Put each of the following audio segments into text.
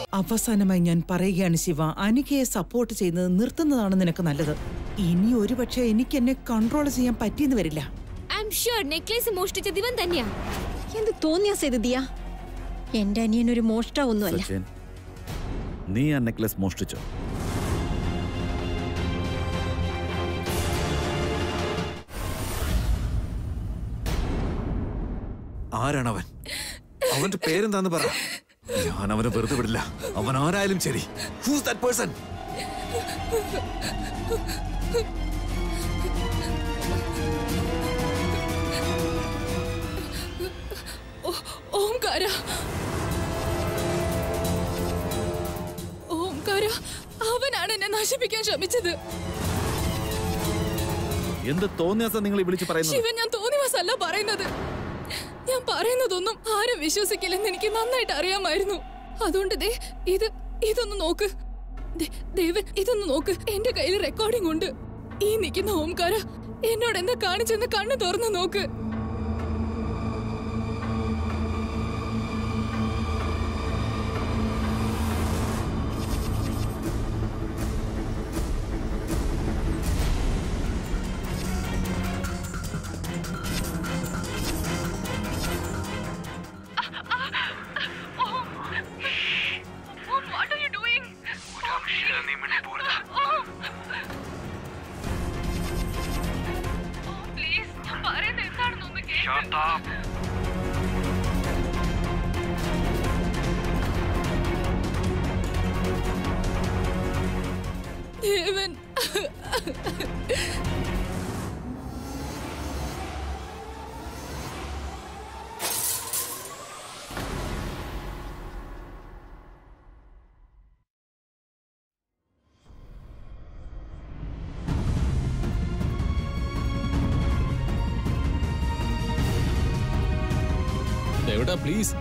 അവസാനമായി ഞാൻ പറയുകയാണ് ശിവ അനികയെ സപ്പോർട്ട് ചെയ്യുന്നത് നിർത്തുന്നതാണ് നിനക്ക് നല്ലത് ഇനി ഒരുപക്ഷെ എനിക്ക് എന്നെ കൺട്രോൾ ചെയ്യാൻ പറ്റിയെന്ന് വരില്ല ഐ എം ഷുവർ നെക്ലേസ് മോഷ്ടിച്ചത് ഇവൻ തന്നെയാ എന്ത് തോന്നിയാ സേതിയ എന്റെ അനിയൻ ഒരു മോഷ്ടാവൊന്നുമല്ല സച്ചിൻ നീ ആ നെക്ലസ് മോഷ്ടിച്ചോ ആരാണവൻ അവന്റെ പേരെന്താന്ന് പറ ഞാൻ അവനെ വെറുതെ വിടില്ല അവൻ ആരായാലും ശരി who's that person Omkara Omkara അവനാണ് എന്നെ നശിപ്പിക്കാൻ ശ്രമിച്ചത് എന്ത് തോന്നിയാസം നിങ്ങൾ ഈ വിളിച്ച് പറയുന്നത് ശിവൻ ഞാൻ തോന്നിവാസല്ല പറയുന്നത് ഞാൻ പറയുന്നതൊന്നും ആരും വിശ്വസിക്കില്ലെന്ന് എനിക്ക് നന്നായിട്ട് അറിയാമായിരുന്നു അതുകൊണ്ട് ദേ ഇത് ഇതൊന്ന് നോക്ക് ദേ- ദേവൻ ഇതൊന്ന് നോക്ക് എന്റെ കയ്യിൽ റെക്കോർഡിംഗ് ഉണ്ട് ഈ നിൽക്കുന്ന ഓംകാര എന്നോട് എന്താ കാണിച്ചെന്ന് കണ്ണു തുറന്ന് നോക്ക് What are you doing? Please, ഞാൻ പറയുന്നത് എന്താണെന്ന് ഒന്ന് കേൾക്ക്. ദേവൻ എവിടാ പ്ലീസ്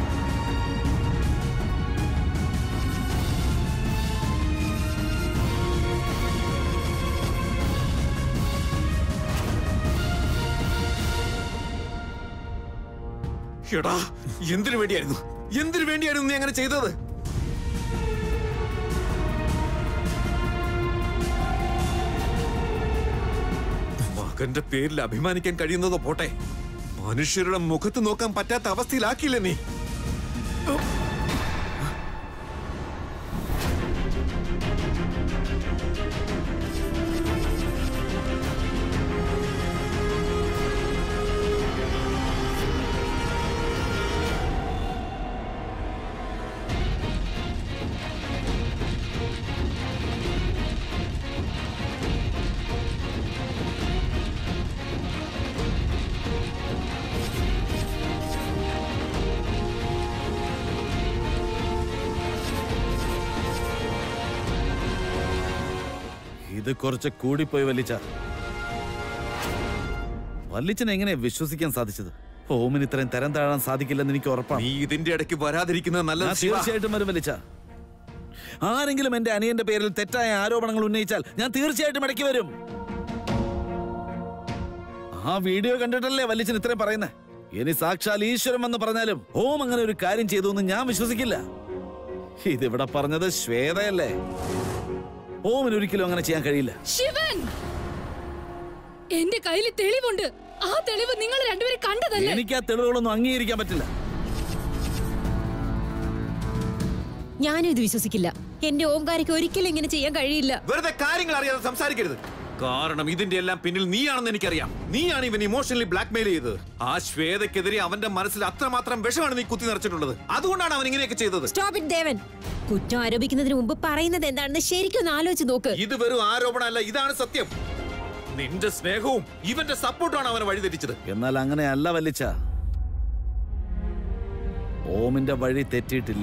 എടാ എന്തിനു വേണ്ടിയായിരുന്നു എന്തിനു വേണ്ടിയായിരുന്നു നീ അങ്ങനെ ചെയ്തത് മകന്റെ പേരിൽ അഭിമാനിക്കാൻ കഴിയുന്നത് പോട്ടെ മനുഷ്യരുടെ മുഖത്ത് നോക്കാൻ പറ്റാത്ത അവസ്ഥയിലാക്കിയില്ലേ നീ ഇത് കുറച്ച് കൂടിപ്പോയി വല്ലിച്ച വല്ലിച്ചനെ എങ്ങനെ വിശ്വസിക്കാൻ സാധിച്ചത് ഓമിന് ഇത്രയും തരം താഴാൻ സാധിക്കില്ലെന്ന് എനിക്ക് ഉറപ്പാണ് നീ ഇതിന്റെ ഇടയ്ക്ക് വരാതിരിക്കുന്നത് ഞാൻ നല്ലത് ശിവ. തീർച്ചയായിട്ടും വരും വലിച്ച ആരെങ്കിലും എന്റെ അനിയന്റെ പേരിൽ തെറ്റായ ആരോപണങ്ങൾ ഉന്നയിച്ചാൽ ഞാൻ തീർച്ചയായിട്ടും ഇടയ്ക്ക് വരും ആ വീഡിയോ കണ്ടിട്ടല്ലേ വല്ലിച്ചൻ ഇത്രയും പറയുന്നേ ഇനി സാക്ഷാൽ ഈശ്വരൻ എന്ന് പറഞ്ഞാലും ഓം അങ്ങനെ ഒരു കാര്യം ചെയ്തു എന്ന് ഞാൻ വിശ്വസിക്കില്ല ഇതിവിടെ പറഞ്ഞത് ശ്വേതയല്ലേ ഓമിന് ഒരിക്കലും അങ്ങനെ ചെയ്യാൻ കഴിയില്ല ശിവൻ എന്റെ കയ്യിൽ തെളിവുണ്ട് ആ തെളിവ് നിങ്ങൾ രണ്ടുപേരും കണ്ടതല്ലേ എനിക്ക് ആ തെളിവുകളൊന്നും അംഗീകരിക്കാൻ പറ്റില്ല ഞാനും ഇത് വിശ്വസിക്കില്ല എന്റെ ഓംകാരയ്ക്ക് ഒരിക്കലും ഇങ്ങനെ ചെയ്യാൻ കഴിയില്ല വെറുതെ കാര്യങ്ങൾ അറിയാതെ സംസാരിക്കരുത് കാരണം ഇതിന്റെ എല്ലാം പിന്നിൽ നീയാണെന്ന് എനിക്കറിയാം നീയാണ് ഇവൻ ഇമോഷണലി ബ്ലാക്ക്മെയിൽ ചെയ്തത് ആ ശ്വേതക്കെതിരെ അവന്റെ മനസ്സിൽ അത്രമാത്രം വിഷമാണ് നീ കുത്തി നിറച്ചിട്ടുള്ളത് അതുകൊണ്ടാണ് അവൻ ഇങ്ങനെയൊക്കെ ചെയ്തത് സ്റ്റോപ്പ് ഇറ്റ് ദേവൻ കുറ്റം ആരോപിക്കുന്നതിന് മുമ്പ് പറയുന്നത് എന്താണെന്ന് ശരിക്കും ഒന്ന് ആലോചിച്ച് നോക്ക് ഇത് വെറും ആരോപണമല്ല ഇതാണ് സത്യം നിന്റെ സ്നേഹവും ഇവന്റെ സപ്പോർട്ടാണ് അവനെ വഴിതെറ്റിച്ചത് എന്നാൽ അങ്ങനെയല്ല വല്ലിച്ച ഓമിന്റെ വഴി തെറ്റിയിട്ടില്ല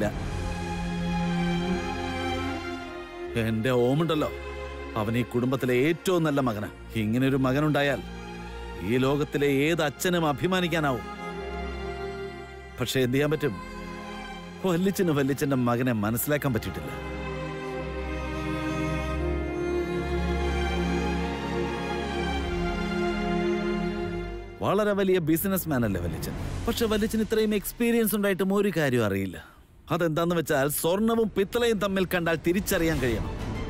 എന്റെ ഓമുണ്ടല്ലോ അവൻ ഈ കുടുംബത്തിലെ ഏറ്റവും നല്ല മകന് ഇങ്ങനെ ഒരു മകനുണ്ടായാൽ ഈ ലോകത്തിലെ ഏത് അച്ഛനും അഭിമാനിക്കാനാവും പക്ഷെ എന്ത് ചെയ്യാൻ പറ്റും വല്ലിച്ചന് വല്ലിച്ചന്റെ മകനെ മനസ്സിലാക്കാൻ പറ്റിയിട്ടില്ല വളരെ വലിയ ബിസിനസ് മാൻ അല്ലേ വല്ലിച്ചൻ പക്ഷെ വല്ലിച്ചൻ ഇത്രയും എക്സ്പീരിയൻസ് ഉണ്ടായിട്ടും ഒരു കാര്യം അറിയില്ല അതെന്താന്ന് വെച്ചാൽ സ്വർണവും പിത്തളയും തമ്മിൽ കണ്ടാൽ തിരിച്ചറിയാൻ കഴിയണം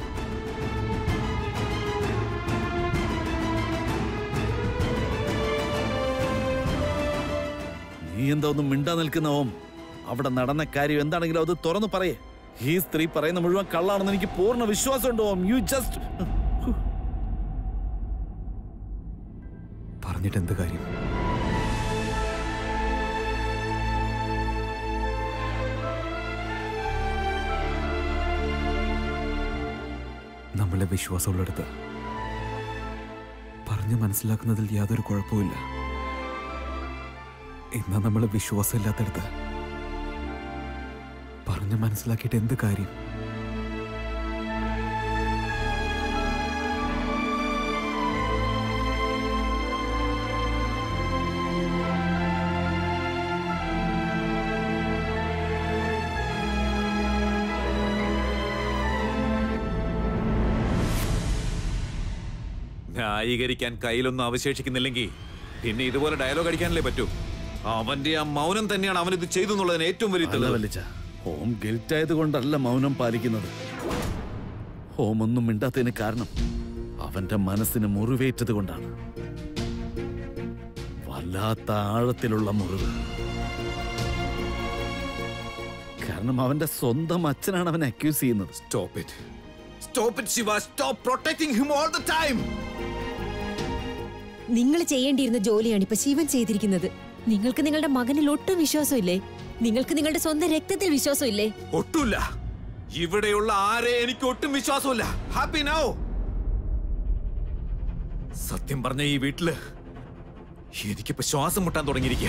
നീ എന്താ ഒന്നും മിണ്ടാ നിൽക്കുന്ന ഓം അവിടെ നടന്ന കാര്യം എന്താണെങ്കിലും അത് തുറന്നു പറയേ ഈ സ്ത്രീ പറയുന്ന മുഴുവൻ കള്ളാണെന്ന് എനിക്ക് പൂർണ്ണ വിശ്വാസമുണ്ട് ഓം യു ജസ്റ്റ് പറഞ്ഞിട്ട് എന്ത് കാര്യം നമ്മളെ വിശ്വാസമുള്ളിടത്ത് പറഞ്ഞു മനസ്സിലാക്കുന്നതിൽ യാതൊരു കുഴപ്പമില്ല എന്നാ നമ്മൾ വിശ്വാസമില്ലാത്തടത്ത് പറഞ്ഞു മനസ്സിലാക്കിയിട്ട് എന്ത് കാര്യം ന്യായീകരിക്കാൻ കയ്യിലൊന്നും അവശേഷിക്കുന്നില്ലെങ്കിൽ പിന്നെ ഇതുപോലെ ഡയലോഗ് അടിക്കാനല്ലേ പറ്റൂ അവന്റെ ആ മൗനം തന്നെയാണ് അവൻ ഇത് ചെയ്തു എന്നുള്ളതിന് ഏറ്റവും വലിയ അല്ല തെളിവ് വലിച്ച ഓം ഗിൽറ്റ് ആയതുകൊണ്ടല്ല മൗനം പാലിക്കുന്നത് ഓം ഒന്നും മിണ്ടാത്തതിന് കാരണം അവന്റെ മനസ്സിന് മുറിവേറ്റത് കൊണ്ടാണ് വല്ലാത്ത ആഴത്തിലുള്ള മുറിവ് കാരണം അവന്റെ സ്വന്തം അച്ഛനാണ് അവനെ അക്യൂസ് ചെയ്യുന്നത് stop it stop it Shiva stop protecting him all the time നിങ്ങൾ ചെയ്യേണ്ടിയിരുന്ന ജോലിയാണ് ഇപ്പൊ ശിവൻ ചെയ്തിരിക്കുന്നത് നിങ്ങൾക്ക് നിങ്ങളുടെ മകനിൽ ഒട്ടും വിശ്വാസമില്ലേ നിങ്ങൾക്ക് നിങ്ങളുടെ സ്വന്തം രക്തത്തിൽ വിശ്വാസമില്ലേ ഒട്ടുമില്ല ഇവിടെയുള്ള ആരെ എനിക്ക് ഒട്ടും വിശ്വാസമില്ല ഹാപ്പി നൗ സത്യം പറഞ്ഞ ഈ വീട്ടില് എനിക്കിപ്പോ ശ്വാസം മുട്ടാൻ തുടങ്ങിയിരിക്കുക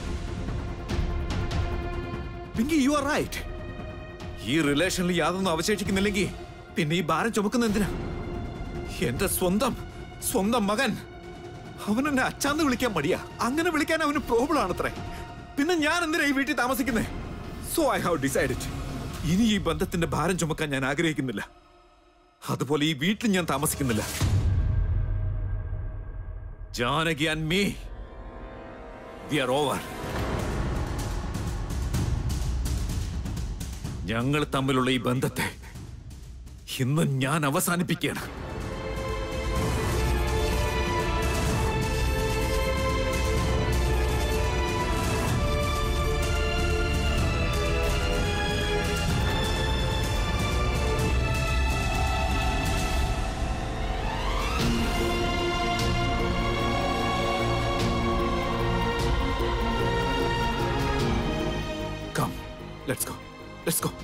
പിങ്കി യു ആർ റൈറ്റ് ഈ റിലേഷനിൽ യാതൊന്നും അവശേഷിക്കുന്നില്ലെങ്കിൽ പിന്നെ ഈ ഭാരം ചുമക്കുന്ന എന്തിനാ എന്റെ സ്വന്തം സ്വന്തം മകൻ അവൻ എന്നെ അച്ചാന്ന് വിളിക്കാൻ മടിയാ അങ്ങനെ വിളിക്കാൻ അവന് പ്രോബ്ലം ആണത്രേ പിന്നെ ഞാൻ എന്തിനാ ഈ വീട്ടിൽ താമസിക്കുന്നേ സോ ഐ ഹാവ് ഡിസൈഡഡ് ഇനി ഈ ബന്ധത്തിന്റെ ഭാരം ചുമക്കാൻ ഞാൻ ആഗ്രഹിക്കുന്നില്ല അതുപോലെ ഈ വീട്ടിൽ ഞാൻ താമസിക്കുന്നില്ല Janaki and me we are over ഞങ്ങൾ തമ്മിലുള്ള ഈ ബന്ധത്തെ ഇന്ന് ഞാൻ അവസാനിപ്പിക്കുകയാണ് Come, let's go. Let's go.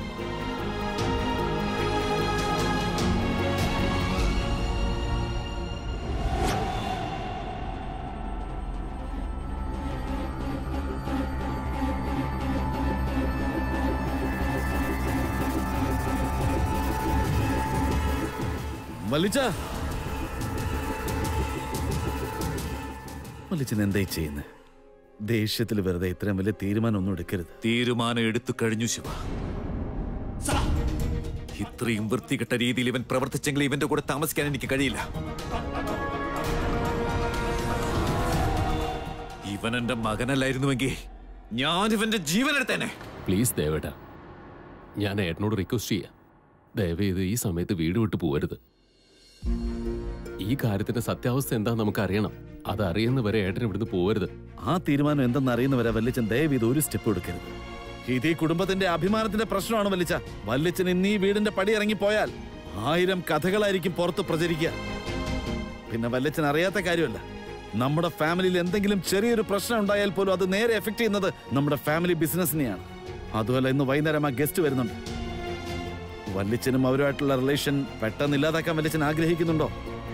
വലിച്ച വലിച്ചൻ എന്തായി ചെയ്യുന്നത് ദേഷ്യത്തിൽ വെറുതെ ഇത്രയും വലിയ തീരുമാനം ഒന്നും എടുക്കരുത് തീരുമാനം എടുത്തു കഴിഞ്ഞു ശിവ ഇത്രയും വൃത്തികെട്ട രീതിയിൽ ഇവൻ പ്രവർത്തിച്ചെങ്കിൽ ഇവന്റെ കൂടെ താമസിക്കാൻ എനിക്ക് കഴിയില്ല ഇവൻ എന്റെ മകനല്ലായിരുന്നുവെങ്കിൽ ഞാൻ ഇവന്റെ ജീവൻ എടുത്തേനെ പ്ലീസ് ദേവേട്ട ഞാൻ ഏട്ടനോട് റിക്വസ്റ്റ് ചെയ്യാം ദയവേത് ഈ സമയത്ത് വീട് വിട്ടു പോവരുത് ഈ കാര്യത്തിന്റെ സത്യാവസ്ഥ എന്താ നമുക്ക് അറിയണം അത് അറിയുന്നവരെ ഏട്ടൻ ഇവിടുന്ന് പോവരുത് ആ തീരുമാനം എന്തെന്ന് അറിയുന്നവരെ വല്ലിച്ചൻ ദയവ് ഇത് ഒരു സ്റ്റെപ്പ് എടുക്കരുത് ഇത് ഈ കുടുംബത്തിന്റെ അഭിമാനത്തിന്റെ പ്രശ്നമാണ് വല്ലിച്ച വല്ലിച്ചൻ ഇന്ന് ഈ വീടിന്റെ പടി ഇറങ്ങിപ്പോയാൽ ആയിരം കഥകളായിരിക്കും പുറത്ത് പ്രചരിക്കുക പിന്നെ വല്ലിച്ചൻ അറിയാത്ത കാര്യമല്ല നമ്മുടെ ഫാമിലിയിൽ എന്തെങ്കിലും ചെറിയൊരു പ്രശ്നം ഉണ്ടായാൽ പോലും അത് നേരെ എഫക്ട് ചെയ്യുന്നത് നമ്മുടെ ഫാമിലി ബിസിനസ്സിനെയാണ് അതുമല്ല ഇന്ന് വൈകുന്നേരം ആ ഗസ്റ്റ് വരുന്നുണ്ട് വല്ലിച്ചനും അവരുമായിട്ടുള്ള റിലേഷൻ പെട്ടെന്ന് ഇല്ലാതാക്കാൻ വല്ലിച്ചൻ ആഗ്രഹിക്കുന്നുണ്ടോ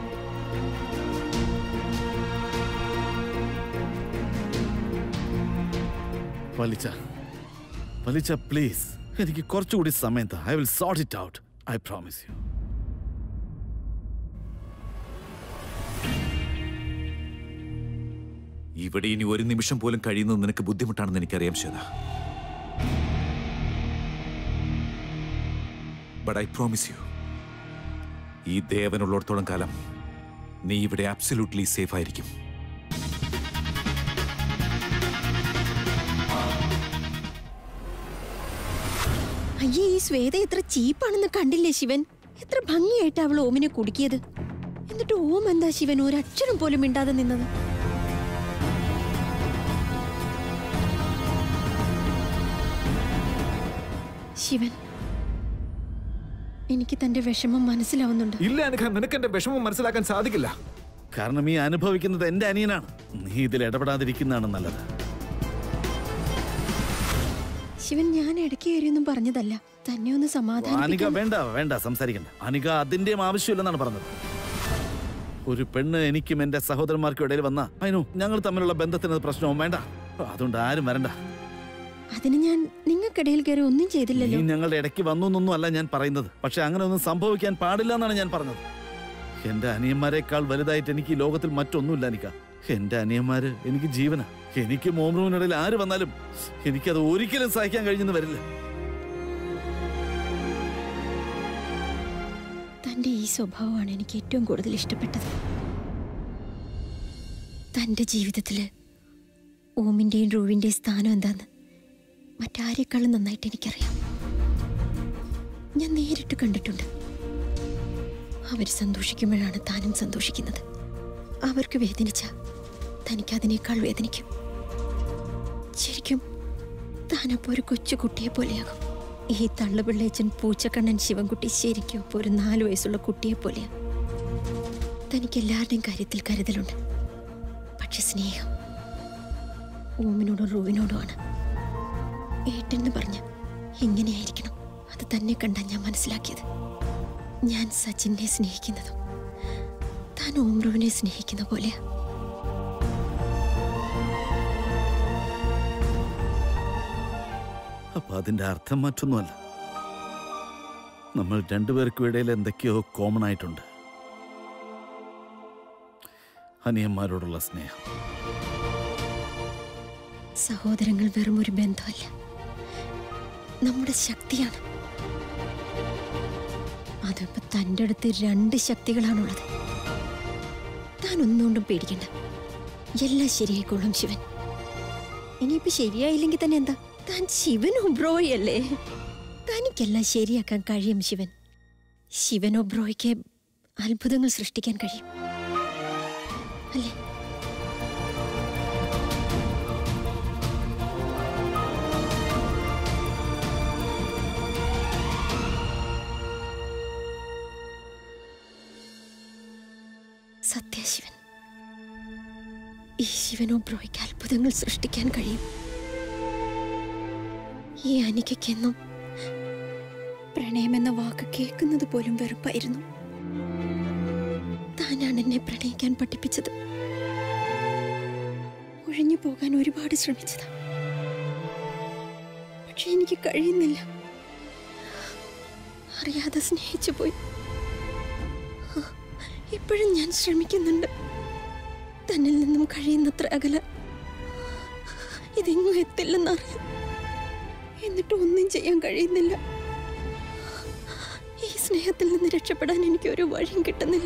വലിച്ച വലിച്ച പ്ലീസ് എനിക്ക് കുറച്ചുകൂടി സമയം താ I will sort it out I promise you ഇവിടെ ഇനി ഒരു നിമിഷം പോലും കഴിയുന്നത് നിനക്ക് ബുദ്ധിമുട്ടാണെന്ന് എനിക്കറിയാം Shweta but I promise you ഈ ദേവനുള്ളിടത്തോളം കാലം നീ ഇവിടെ ആബ്സല്യൂട്ട്ലി സേഫ് ആയിരിക്കും അയ്യേ ഈ ശ്വേത എത്ര ചീപ്പാണെന്ന് കണ്ടില്ലേ ശിവൻ എത്ര ഭംഗിയായിട്ട് അവൾ ഓമിനെ കുടുക്കിയത് എന്നിട്ട് ഓം എന്താ ശിവൻ ഒരക്ഷരം പോലും മിണ്ടാതെ നിന്നത് ശിവൻ എനിക്ക് തന്റെ വിഷമം മനസ്സിലാവുന്നുണ്ട് ഇല്ല അനഘ നിനക്ക് എന്റെ വിഷമം മനസ്സിലാക്കാൻ സാധിക്കില്ല കാരണം ഈ അനുഭവിക്കുന്നത് എന്റെ അനിയനാണ് നീ ഇതിൽ ഇടപെടാതിരിക്കുന്നതാണ് നല്ലത് ശിവൻ ഞാൻ ഇടയ്ക്ക് കയറിയൊന്നും പറഞ്ഞതല്ല തന്നെ ഒന്ന് അനിക സമാധാനിപ്പിക്കാൻ വേണ്ട വേണ്ട സംസാരിക്കണ്ട അനിക അതിന്റെയും ആവശ്യമില്ലെന്നാണ് പറഞ്ഞത് ഒരു പെണ്ണ് എനിക്കും എന്റെ സഹോദരന്മാർക്കും ഇടയിൽ വന്ന അതിനു ഞങ്ങൾ തമ്മിലുള്ള ബന്ധത്തിന് അത് പ്രശ്നവും വേണ്ട അതുകൊണ്ട് ആരും വരണ്ട അതിന് ഞാൻ നിങ്ങൾക്കിടയിൽ കയറി ഒന്നും നീ ചെയ്തില്ലല്ലോ ഞങ്ങളുടെ ഇടയ്ക്ക് വന്നു എന്നൊന്നും അല്ല ഞാൻ പറയുന്നത് പക്ഷെ അങ്ങനെ ഒന്നും സംഭവിക്കാൻ പാടില്ല എന്നാണ് ഞാൻ പറഞ്ഞത് എന്റെ അനിയന്മാരെക്കാൾ വലുതായിട്ട് എനിക്ക് ഈ ലോകത്തിൽ മറ്റൊന്നുമില്ല അനിക്ക എന്റെ അനിയന്മാര് എനിക്ക് ജീവന എനിക്ക് മോമ്രൂവിനിടയിൽ ആര് വന്നാലും എനിക്കത് ഒരിക്കലും സഹിക്കാൻ കഴിഞ്ഞെന്ന് വരില്ല തന്റെ ഈ സ്വഭാവമാണ് എനിക്ക് ഏറ്റവും കൂടുതൽ ഇഷ്ടപ്പെട്ടത് തന്റെ ജീവിതത്തില് ഓമിന്റെയും റൂവിന്റെയും സ്ഥാനം എന്താന്ന് മറ്റാരെക്കാളും നന്നായിട്ട് എനിക്കറിയാം ഞാൻ നേരിട്ട് കണ്ടിട്ടുണ്ട് അവർ സന്തോഷിക്കുമ്പോഴാണ് താനും സന്തോഷിക്കുന്നത് അവർക്ക് വേദനിച്ച തനിക്ക് അതിനേക്കാൾ വേദനിക്കും ശരിക്കും താനപ്പോ ഒരു കൊച്ചു കുട്ടിയെ പോലെയാകും ഈ തള്ളുപിള്ളേച്ചൻ പൂച്ചക്കണ്ണൻ ശിവൻകുട്ടി ശരിക്കും ഇപ്പോൾ ഒരു നാലു വയസ്സുള്ള കുട്ടിയെ പോലെയാ തനിക്ക് എല്ലാവരുടെയും കാര്യത്തിൽ കരുതലുണ്ട് പക്ഷെ സ്നേഹം ഓമിനോടും റൂവിനോടുമാണ് ഏട്ടെന്ന് പറഞ്ഞ എങ്ങനെയായിരിക്കണം അത് തന്നെ കണ്ടാ ഞാൻ മനസ്സിലാക്കിയത് ഞാൻ സച്ചിനെ സ്നേഹിക്കുന്നതും താൻ ഓംറുവിനെ സ്നേഹിക്കുന്ന പോലെയാ അപ്പൊ അതിന്റെ അർത്ഥം മറ്റൊന്നുമല്ല നമ്മൾ രണ്ടുപേർക്കും ഇടയിൽ എന്തൊക്കെയോ കോമൺ ആയിട്ടുണ്ട് അനിയന്മാരോടുള്ള സ്നേഹം സഹോദരങ്ങൾ വെറും ഒരു ബന്ധമല്ല നമ്മുടെ ശക്തിയാണ് അതിപ്പോ തൻ്റെ അടുത്ത് രണ്ട് ശക്തികളാണുള്ളത് താൻ ഒന്നുകൊണ്ടും പേടിക്കണ്ട എല്ലാം ശരിയായിക്കോളും ശിവൻ ഇനിയിപ്പോ ശരിയായില്ലെങ്കിൽ തന്നെ എന്താ താൻ ശിവൻ ഒബ്രോയല്ലേ തനിക്കെല്ലാം ശരിയാക്കാൻ കഴിയും ശിവൻ ശിവൻ ഒബ്രോയ്ക്ക് അത്ഭുതങ്ങൾ സൃഷ്ടിക്കാൻ കഴിയും അല്ലേ സത്യശിവൻ ഈ ശിവനോ ബ്രോയ്ക്ക് അത്ഭുതങ്ങൾ സൃഷ്ടിക്കാൻ കഴിയും ഈ അനികയ്ക്കെന്നും പ്രണയമെന്ന വാക്ക് കേൾക്കുന്നത് പോലും വെറുപ്പായിരുന്നു താനാണ് എന്നെ പ്രണയിക്കാൻ പഠിപ്പിച്ചത് ഒഴിഞ്ഞു പോകാൻ ഒരുപാട് ശ്രമിച്ചതാ പക്ഷെ എനിക്ക് കഴിയുന്നില്ല അറിയാതെ സ്നേഹിച്ചു പോയി ഇപ്പോഴും ഞാൻ ശ്രമിക്കുന്നുണ്ട് തന്നിൽ നിന്നും കഴിയുന്നത്ര അകല ഇതെങ്ങും എത്തില്ലെന്നറിയാം എന്നിട്ട് ഒന്നും ചെയ്യാൻ കഴിയുന്നില്ല ഈ സ്നേഹത്തിൽ നിന്ന് രക്ഷപ്പെടാൻ എനിക്ക് ഒരു വഴിയും കിട്ടുന്നില്ല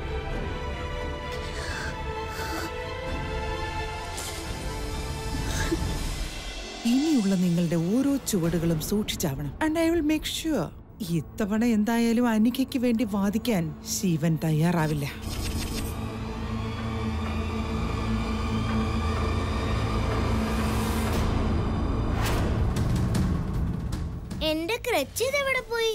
ഇനിയുള്ള നിങ്ങളുടെ ഓരോ ചുവടുകളും സൂക്ഷിച്ചാവണം and I will make sure ഇത്തവണ എന്തായാലും അനികയ്ക്ക് വേണ്ടി വാദിക്കാൻ ശിവൻ തയ്യാറാവില്ല എന്റെ ക്രച്ച് ഇതെവിടെ പോയി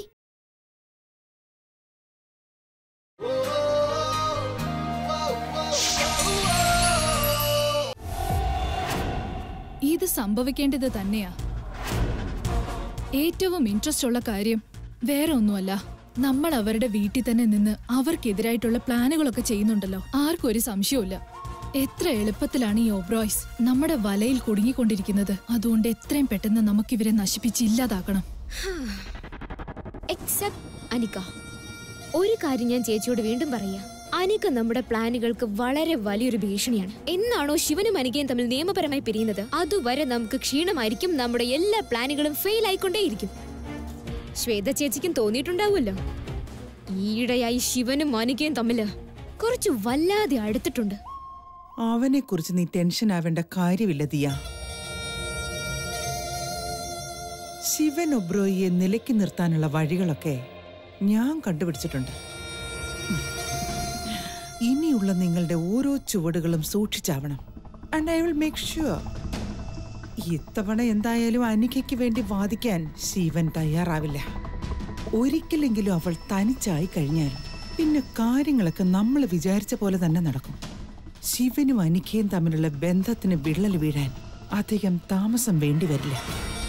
ഇത് സംഭവിക്കേണ്ടത് തന്നെയാ ഏറ്റവും ഇൻട്രസ്റ്റ് ഉള്ള കാര്യം വേറെ ഒന്നുമല്ല നമ്മൾ അവരുടെ വീട്ടിൽ തന്നെ നിന്ന് അവർക്കെതിരായിട്ടുള്ള പ്ലാനുകളൊക്കെ ചെയ്യുന്നുണ്ടല്ലോ ആർക്കും ഒരു സംശയവുമില്ല എത്ര എളുപ്പത്തിലാണ് ഈ ഓബ്രോയ്സ് നമ്മുടെ വലയിൽ കുടുങ്ങിക്കൊണ്ടിരിക്കുന്നത് അതുകൊണ്ട് എത്രയും പെട്ടെന്ന് നമുക്കിവരെ നശിപ്പിച്ച് ഇല്ലാതാക്കണം എക്സെപ്റ്റ് അനിക ഒരു കാര്യം ഞാൻ ചേച്ചിയോട് വീണ്ടും പറയാ അനിക നമ്മുടെ പ്ലാനുകൾക്ക് വളരെ വലിയൊരു ഭീഷണിയാണ് എന്നാണോ ശിവനും അനികയും തമ്മിൽ നിയമപരമായി പിരിയുന്നത് അതുവരെ നമുക്ക് ക്ഷീണമായിരിക്കും നമ്മുടെ എല്ലാ പ്ലാനുകളും ഫെയിൽ ആയിക്കൊണ്ടേയിരിക്കും ശ്വേത ചേച്ചിക്കും തോന്നിയിട്ടുണ്ടാവുമല്ലോ ഈയിടെയായി ശിവനും അനികയും തമ്മില് കുറച്ച് വല്ലാതെ അടുത്തിട്ടുണ്ട് അവനെ കുറിച്ച് നീ ടെൻഷൻ ആവേണ്ട കാര്യമില്ല ദിയ ശിവൻ ഒബ്രോയിയെ നിലയ്ക്ക് നിർത്താനുള്ള വഴികളൊക്കെ ഞാൻ കണ്ടുപിടിച്ചിട്ടുണ്ട് ഉം. ഇനിയുള്ള നിങ്ങളുടെ ഓരോ ചുവടുകളും സൂക്ഷിച്ചാവണം and I will make sure ഇത്തവണ എന്തായാലും അനികയ്ക്ക് വേണ്ടി വാദിക്കാൻ ശിവൻ തയ്യാറാവില്ല ഒരിക്കലെങ്കിലും അവൾ തനിച്ചായി കഴിഞ്ഞാൽ പിന്നെ കാര്യങ്ങളൊക്കെ നമ്മൾ വിചാരിച്ച പോലെ തന്നെ നടക്കും ശിവനും അനിക്കയും തമ്മിലുള്ള ബന്ധത്തിന് വിള്ളൽ വീഴാൻ അധികം താമസം വേണ്ടിവരില്ല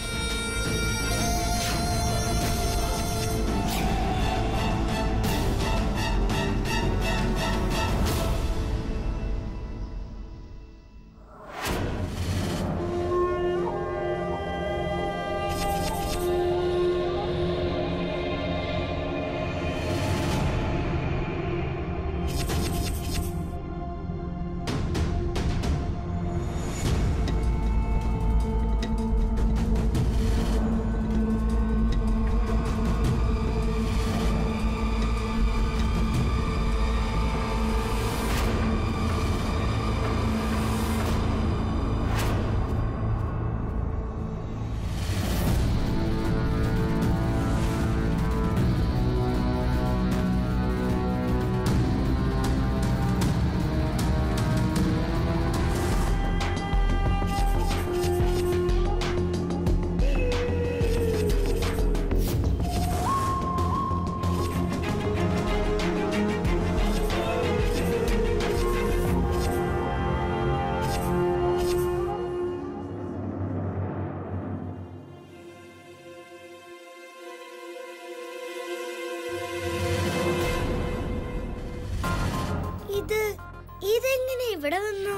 ഇത് ഇതെങ്ങനെ ഇവിടെ വന്നു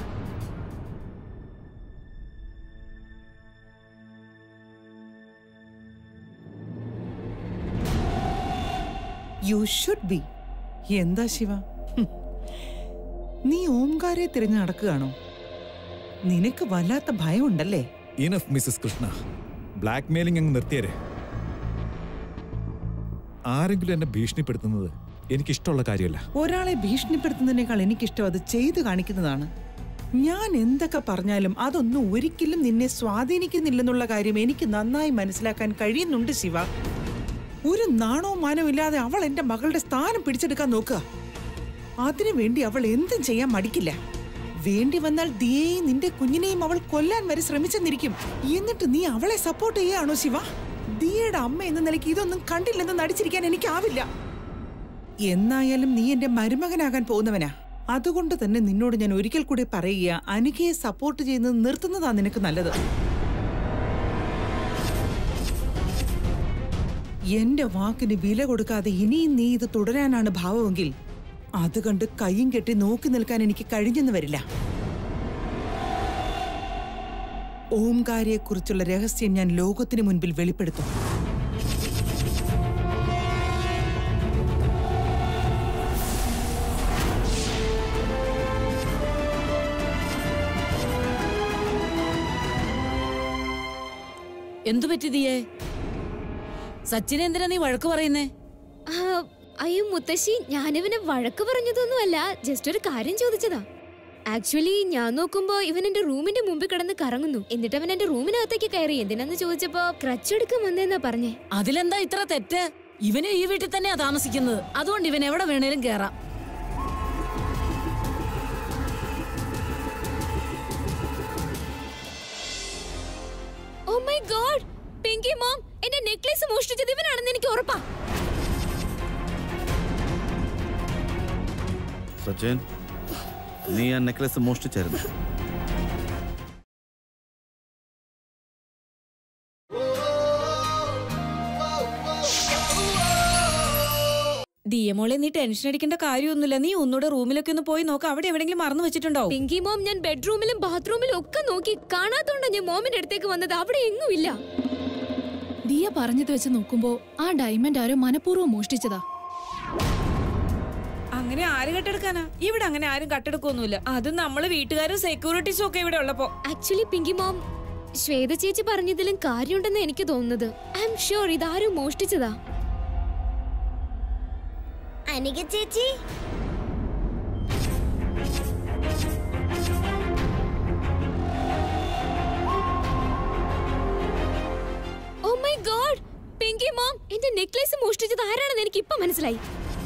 യു ഷുഡ് ബി എന്താ ശിവ ഹും. നീ ഓംകാരെ തിരഞ്ഞു നടക്കുകയാണോ നിനക്ക് വല്ലാത്ത ഭയമുണ്ടല്ലേ enough Mrs Krishna blackmailing അങ്ങ് നിർത്തിയരെ ആരെങ്കിലും എന്നെ ഭീഷണിപ്പെടുത്തുന്നത് എനിക്കിഷ്ടമുള്ള കാര്യമല്ല ഒരാളെ ഭീഷണിപ്പെടുത്തുന്നതിനേക്കാൾ എനിക്കിഷ്ടം അത് ചെയ്തു കാണിക്കുന്നതാണ് ഞാൻ എന്തൊക്കെ പറഞ്ഞാലും അതൊന്നും ഒരിക്കലും നിന്നെ സ്വാധീനിക്കുന്നില്ലെന്നുള്ള കാര്യം എനിക്ക് നന്നായി മനസ്സിലാക്കാൻ കഴിയുന്നുണ്ട് ശിവ ഒരു നാണോ മാനോ ഇല്ലാതെ അവൾ എന്റെ മകളുടെ സ്ഥാനം പിടിച്ചെടുക്കാൻ നോക്കുക അതിനു വേണ്ടി അവൾ എന്തും ചെയ്യാൻ മടിക്കില്ല വേണ്ടി വന്നാൽ ദിയെയും നിന്റെ കുഞ്ഞിനെയും അവൾ കൊല്ലാൻ വരെ ശ്രമിച്ചെന്നിരിക്കും എന്നിട്ട് നീ അവളെ സപ്പോർട്ട് ചെയ്യാണോ ശിവ ദിയയുടെ അമ്മ എന്ന നിലയ്ക്ക് ഇതൊന്നും കണ്ടില്ലെന്ന് നടിച്ചിരിക്കാൻ എനിക്കാവില്ല എന്നായാലും നീ എന്റെ മരുമകനാകാൻ പോകുന്നവനാ അതുകൊണ്ട് തന്നെ നിന്നോട് ഞാൻ ഒരിക്കൽ കൂടി പറയുക അനികയെ സപ്പോർട്ട് ചെയ്യുന്നത് നിർത്തുന്നതാ നിനക്ക് നല്ലത് എന്റെ വാക്കിന് വില കൊടുക്കാതെ ഇനിയും നീ ഇത് തുടരാനാണ് ഭാവമെങ്കിൽ അത് കണ്ട് കൈയും കെട്ടി നോക്കി നിൽക്കാൻ എനിക്ക് കഴിഞ്ഞെന്ന് വരില്ല ഓംകാരിയെക്കുറിച്ചുള്ള രഹസ്യം ഞാൻ ലോകത്തിന് മുൻപിൽ വെളിപ്പെടുത്തും എന്തു പറ്റി ദിയേ സച്ചിനെ എന്തിനാ നീ വഴക്ക് പറയുന്നേ ആ, അയ്യോ മുത്തശ്ശി ഞാനിവനെ വഴക്ക് പറഞ്ഞതൊന്നുമല്ല ജസ്റ്റ് ഒരു കാര്യം ചോദിച്ചതാ ആക്ച്വലി ഞാൻ നോക്കുമ്പോ ഇവൻ എന്റെ റൂമിന്റെ മുമ്പിൽ കിടന്ന് കറങ്ങുന്നു എന്നിട്ട് അവൻ എന്റെ റൂമിനകത്തേക്ക് കയറി എന്തിനാന്ന് ചോദിച്ചപ്പോ ക്രച്ചെടുക്കാൻ വന്നേന്നാ പറഞ്ഞേ അതിലെന്താ ഇത്ര തെറ്റ് ഇവന് ഈ വീട്ടിൽ തന്നെയാ താമസിക്കുന്നത് അതുകൊണ്ട് ഇവൻ എവിടെ വേണേലും കേറാം oh my god Pinky mom എന്റെ നെക്ലേസ് മോഷ്ടിച്ചത് ഇവനാണെന്ന് എനിക്ക് ഉറപ്പാ സച്ചിൻ നീ ആ നെക്ലസ് മോഷ്ടിച്ചായിരുന്നു ദിയമോളെ നീ ടെൻഷൻ അടിക്കേണ്ട കാര്യമൊന്നുമില്ല നീ ഒന്നുകൂടെ റൂമിലൊക്കെ ഒന്ന് പോയി നോക്ക് അവിടെ എവിടെയെങ്കിലും മറന്നു വെച്ചിട്ടുണ്ടാവും പിങ്കി മോം ഞാൻ ബെഡ്റൂമിലും ബാത്റൂമിലും ഒക്കെ നോക്കി കാണാത്തോണ്ടാ ഞാൻ മോമിന്റെ അടുത്തേക്ക് വന്നത് അവിടെ എങ്ങുമില്ല ദിയ പറഞ്ഞത് വെച്ച് നോക്കുമ്പോ ആ ഡയമണ്ട് ആരോ മനഃപൂർവ്വം മോഷ്ടിച്ചതാ അങ്ങനെ ആര് കട്ടെടുക്കാനാ ഇവിടെ അങ്ങനെ ആരും കട്ടെടുക്കൊന്നുമില്ല അത് നമ്മള് വീട്ടുകാരും സെക്യൂരിറ്റീസും ഒക്കെ ഇവിടെ ഉള്ളപ്പോ ആക്ച്വലി പിങ്കി മോം ശ്വേത ചേച്ചി പറഞ്ഞതിലും കാര്യമുണ്ടെന്ന് എനിക്ക് തോന്നുന്നത് ഐ എം ഷുവർ ഇതാരും മോഷ്ടിച്ചതാ അനിക ചേച്ചി ഓ ഗോഡ് പിങ്കി മോം എന്റെ നെക്ലേസ് മോഷ്ടിച്ചത് ആരാണെന്ന് എനിക്ക് ഇപ്പൊ മനസ്സിലായി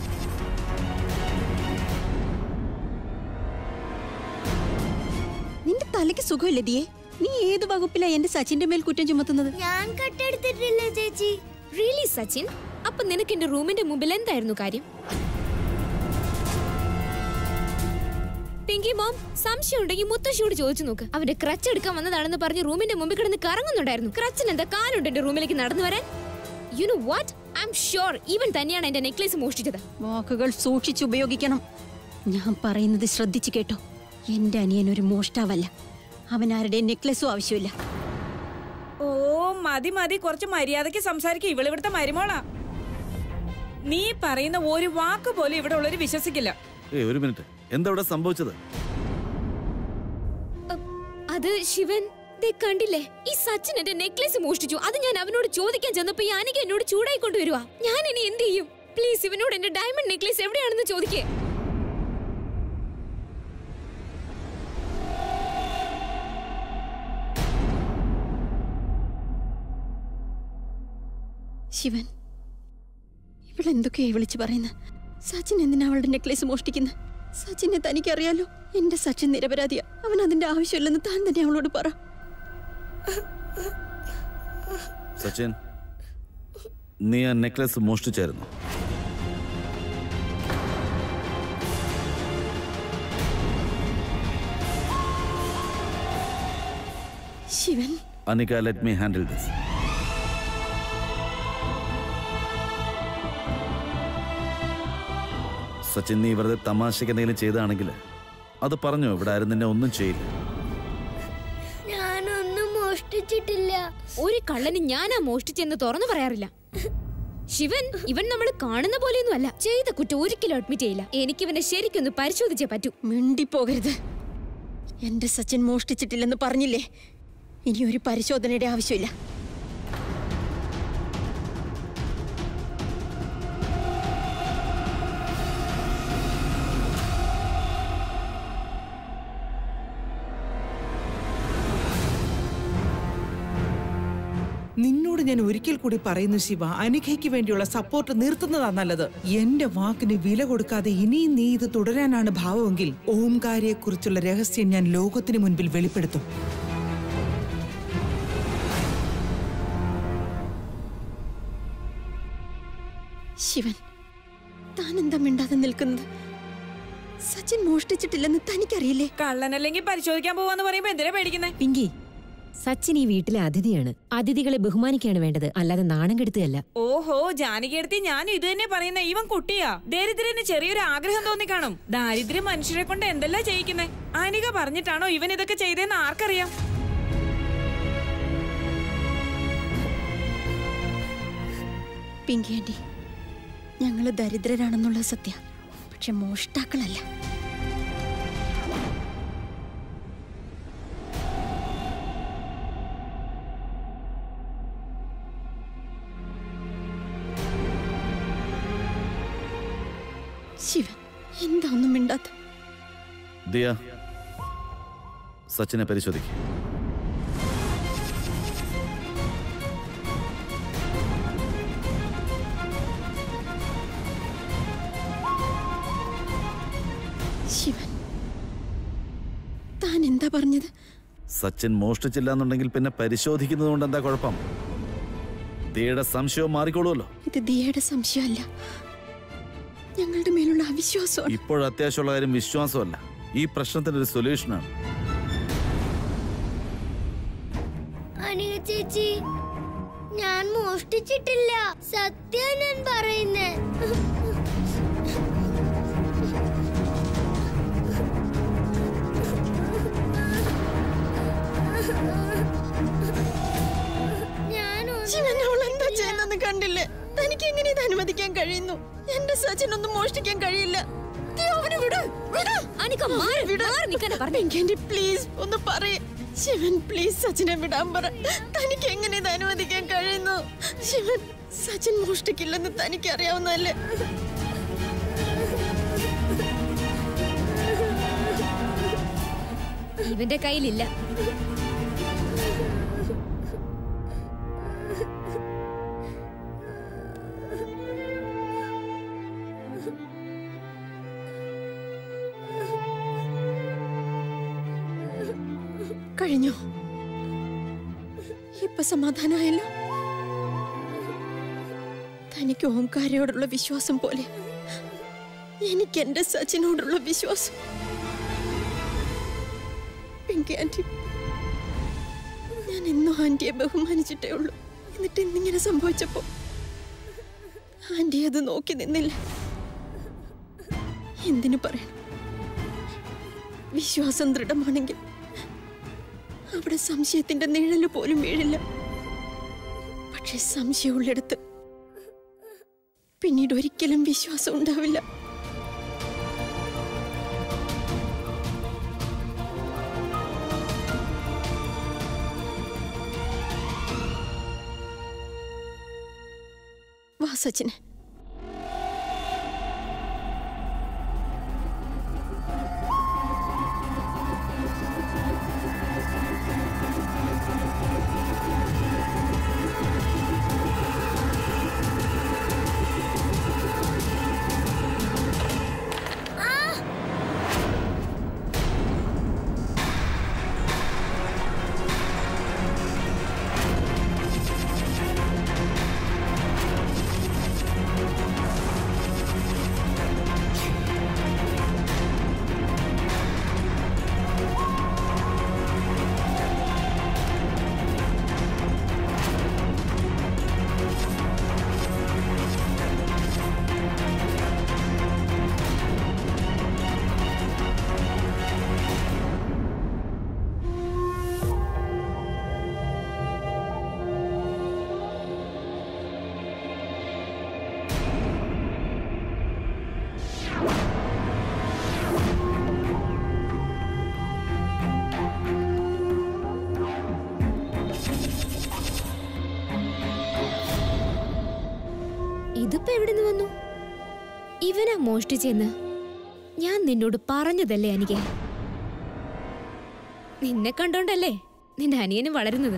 നിന്റെ തലയ്ക്ക് സുഖമില്ലേ ദിയെ നീ ഏത് വകുപ്പിലാ എന്റെ സച്ചിന്റെ മേൽ കുറ്റം ചുമത്തുന്നത് ഞാൻ കട്ടെടുത്തിട്ടില്ല ചേച്ചി റിയലി സച്ചിൻ അപ്പൊ നിനക്ക് എന്റെ റൂമിന്റെ മുമ്പിൽ എന്തായിരുന്നു കാര്യം പിങ്കി മോം സംശയം ഉണ്ടെങ്കിൽ മുത്തശ്ശിയോട് ചോദിച്ചു നോക്ക് അവന്റെ ക്രച്ച് എടുക്കാൻ വന്നതാണെന്ന് പറഞ്ഞ് റൂമിന്റെ മുമ്പിൽ കിടന്ന് കറങ്ങുന്നുണ്ടായിരുന്നു ക്രച്ചിന് എന്താ കാലുണ്ട് എന്റെ റൂമിലേക്ക് നടന്നു വരാൻ you know what I'm sure ഇവൻ തന്നെയാണ് എന്റെ നെക്ലേസ് മോഷ്ടിച്ചത് വാക്കുകൾ സൂക്ഷിച്ചുപയോഗിക്കണം ഞാൻ പറയുന്നത് ശ്രദ്ധിച്ചു കേട്ടോ എന്റെ അനിയൻ ഒരു മോഷ്ടാവല്ല അവൻ ആരുടെയും നെക്ലസും ആവശ്യമില്ല ഓ മതി മതി കുറച്ച് മര്യാദയ്ക്ക് സംസാരിക്കും ഇവളിവിടുത്തെ മരുമോളാ നീ പറയുന്ന ഒരു വാക്ക് പോലും ഇവിടെ ഉള്ളവര് വിശ്വസിക്കില്ല ഏയ് ഒരു മിനിറ്റ് എന്താ ഇവിടെ സംഭവിച്ചത് അത് ശിവൻ ദേ കണ്ടില്ലേ ഈ സച്ചിൻ എന്റെ നെക്ലേസ് മോഷ്ടിച്ചു അത് ഞാൻ അവനോട് ചോദിക്കാൻ ചെന്നപ്പോ ഈ അനിക എന്നോട് ചൂടായി കൊണ്ടുവരുവാ ഞാൻ ഇനി എന്ത് ചെയ്യും പ്ലീസ് ഇവനോട് എന്റെ ഡയമണ്ട് നെക്ലേസ് എവിടെയാണെന്ന് ചോദിക്കേ ശിവൻ ഇവളെന്തൊക്കെയാ വിളിച്ചു പറയുന്നത് സച്ചിൻ എന്തിനാ അവളുടെ നെക്ലേസ് മോഷ്ടിക്കുന്നത് സച്ചിനെ തനിക്കറിയാലോ എന്റെ സച്ചിൻ നിരപരാധിയാ അവൻ അതിന്റെ ആവശ്യമില്ലെന്ന് താൻ തന്നെ അവളോട് പറ സച്ചിൻ നീ ആ നെക്ലസ് മോഷ്ടിച്ചായിരുന്നു Shivan Anika let me handle this Sachin നീ വെറുതെ തമാശയ്ക്ക് എന്തെങ്കിലും ചെയ്താണെങ്കിൽ അത് പറഞ്ഞോ ഇവിടെ ആരും നിന്നെ ഒന്നും ചെയ്യില്ല ഞാനൊന്നും മോഷ്ടിച്ചിട്ടില്ല ഒരു കള്ളന് ഞാനാ മോഷ്ടിച്ചെന്ന് തുറന്നു പറയാറില്ല ശിവൻ ഇവൻ നമ്മൾ കാണുന്ന പോലെയൊന്നും അല്ല ചെയ്ത കുറ്റം ഒരിക്കലും അഡ്മിറ്റ് ചെയ്യില്ല എനിക്ക് ഇവനെ ശരിക്കൊന്ന് പരിശോധിച്ചേ പറ്റൂ മിണ്ടിപ്പോകരുത് എന്റെ സച്ചിൻ മോഷ്ടിച്ചിട്ടില്ലെന്ന് പറഞ്ഞില്ലേ ഇനി ഒരു പരിശോധനയുടെ ആവശ്യമില്ല നിന്നോട് ഞാൻ ഒരിക്കൽ കൂടി പറയുന്നു ശിവ അനിഖയ്ക്ക് വേണ്ടിയുള്ള സപ്പോർട്ട് നിർത്തുന്നതാ നല്ലത് എന്റെ വാക്കിന് വില കൊടുക്കാതെ ഇനിയും നീ ഇത് തുടരാനാണ് ഭാവമെങ്കിൽ ഓംകാരിയെ കുറിച്ചുള്ള രഹസ്യം ഞാൻ ലോകത്തിന് മുൻപിൽ വെളിപ്പെടുത്തും ശിവൻ താൻ എന്താ മിണ്ടാതെ നിൽക്കുന്നത് സച്ചിൻ മോഷ്ടിച്ചിട്ടില്ലെന്ന് തനിക്കറിയില്ലേ കള്ളനല്ലെങ്കിൽ പരിശോധിക്കാൻ പോവാന്ന് പറയുമ്പോ എന്തിനാ പേടിക്കുന്നേ പിങ്കി സച്ചിൻ ഈ വീട്ടിലെ അതിഥിയാണ് അതിഥികളെ ബഹുമാനിക്കുകയാണ് വേണ്ടത് അല്ലാതെ നാണം കെടുത്തുകയല്ല ഓഹോ ജാനകിയെടുത്തി ഞാൻ ഇത് തന്നെ പറയുന്ന ഇവൻ കുട്ടിയാ ദരിദ്രന് ചെറിയൊരു ആഗ്രഹം തോന്നി കാണും ദാരിദ്ര്യം മനുഷ്യരെ കൊണ്ട് എന്തെല്ലാം ചെയ്യിക്കുന്നേ അനിക പറഞ്ഞിട്ടാണോ ഇവൻ ഇതൊക്കെ ചെയ്തതെന്ന് ആർക്കറിയാം പിങ്കി ആന്റി ഞങ്ങള് ദരിദ്രരാണെന്നുള്ളത് സത്യ പക്ഷെ മോഷ്ടാക്കളല്ല ശിവൻ എന്താ ഒന്നും മിണ്ടാത്ത ദിയ സച്ചിനെ പരിശോധിക്കും ശിവൻ താൻ എന്താ പറഞ്ഞത് സച്ചിൻ മോഷ്ടിച്ചില്ല എന്നുണ്ടെങ്കിൽ പിന്നെ പരിശോധിക്കുന്നത് കൊണ്ട് എന്താ കുഴപ്പം ദിയയുടെ സംശയവും മാറിക്കോളുമല്ലോ ഇത് ദിയയുടെ സംശയമല്ല ഞങ്ങളുടെ മേലുള്ള അവിശ്വാസമാണ് ഇപ്പോൾ അത്യാവശ്യമുള്ള കാര്യം വിശ്വാസമല്ല ഈ പ്രശ്നത്തിന് ഒരു സൊല്യൂഷനാണ് അനിക ചേച്ചി ഞാൻ മോഷ്ടിച്ചിട്ടില്ല സത്യ ഞാൻ പറയുന്നേ ശിവൻ അവൾ എന്താ ചെയ്യുന്നെന്ന് കണ്ടില്ലേ തനിക്ക് എങ്ങനെ ഇത് അനുവദിക്കാൻ കഴിയുന്നു എന്റെ സച്ചിൻ ഒന്നും മോഷ്ടിക്കാൻ കഴിയില്ല നീ അവനെ വിട് വിട് അനിക മാറി മാറി നിൽക്കാനാ പറഞ്ഞു പ്ലീസ് ഒന്ന് പറയേ ശിവൻ പ്ലീസ് സച്ചിനെ വിടാൻ പറ തനിക്ക് എങ്ങനെ ഇത് അനുവദിക്കാൻ കഴിയുന്നു ശിവൻ സച്ചിൻ മോഷ്ടിക്കില്ലെന്ന് തനിക്ക് അറിയാവുന്നതല്ലേ ഇവന്റെ കയ്യിലില്ല കഴിഞ്ഞു ഇപ്പൊ സമാധാനമായല്ലോ തനിക്ക് ഓംകാരയോടുള്ള വിശ്വാസം പോലെ എനിക്ക് എന്റെ സച്ചിനോടുള്ള വിശ്വാസം പിങ്കി ആന്റി ഞാൻ എന്നും ആന്റിയെ ബഹുമാനിച്ചിട്ടേ ഉള്ളൂ എന്നിട്ട് ഇന്നിങ്ങനെ സംഭവിച്ചപ്പോ ആന്റി അത് നോക്കി നിന്നില്ല എന്തിനു പറയണം വിശ്വാസം ദൃഢമാണെങ്കിൽ അവിടെ സംശയത്തിന്റെ നിഴല് പോലും വീഴില്ല പക്ഷെ സംശയമുള്ളിടത്ത് പിന്നീട് ഒരിക്കലും വിശ്വാസം ഉണ്ടാവില്ല വാ സച്ചിനെ ഇതിപ്പോ എവിടെ നിന്ന് വന്നു ഇവനാ മോഷ്ടിച്ചെന്ന് ഞാൻ നിന്നോട് പറഞ്ഞതല്ലേ എനിക്ക് നിന്നെ കണ്ടോണ്ടല്ലേ നിന്റെ അനിയനും വളരുന്നത്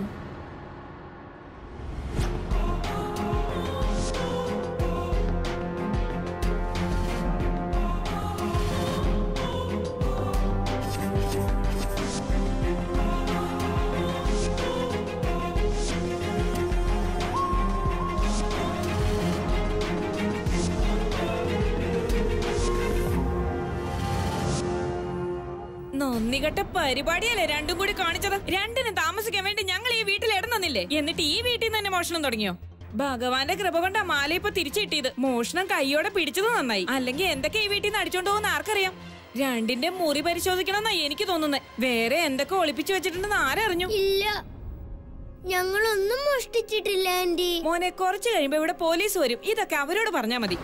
നന്ദികെട്ട പരിപാടിയല്ലേ രണ്ടും കൂടി കാണിച്ചത് രണ്ടിനും താമസിക്കാൻ വേണ്ടി ഞങ്ങൾ ഈ വീട്ടിൽ ഇടന്നില്ലേ എന്നിട്ട് ഈ വീട്ടിൽ നിന്ന് തന്നെ മോഷണം തുടങ്ങിയോ ഭഗവാന്റെ കൃപ കൊണ്ട് ആ മാല ഇപ്പൊ തിരിച്ചു കിട്ടിയത് മോഷണം കൈയോടെ പിടിച്ചത് നന്നായി അല്ലെങ്കിൽ എന്തൊക്കെ ഈ വീട്ടിൽ നിന്ന് അടിച്ചോണ്ട് പോകുന്ന ആർക്കറിയാം രണ്ടിന്റെ മുറി പരിശോധിക്കണമെന്നാ എനിക്ക് തോന്നുന്നത് വേറെ എന്തൊക്കെ ഒളിപ്പിച്ചു വെച്ചിട്ടുണ്ടെന്ന് ആരറിഞ്ഞു ഇല്ല ഞങ്ങളൊന്നും മോഷ്ടിച്ചിട്ടില്ല ആന്റി മോനെ കുറച്ച് കഴിയുമ്പോ ഇവിടെ പോലീസ് വരും ഇതൊക്കെ അവരോട് പറഞ്ഞാ മതി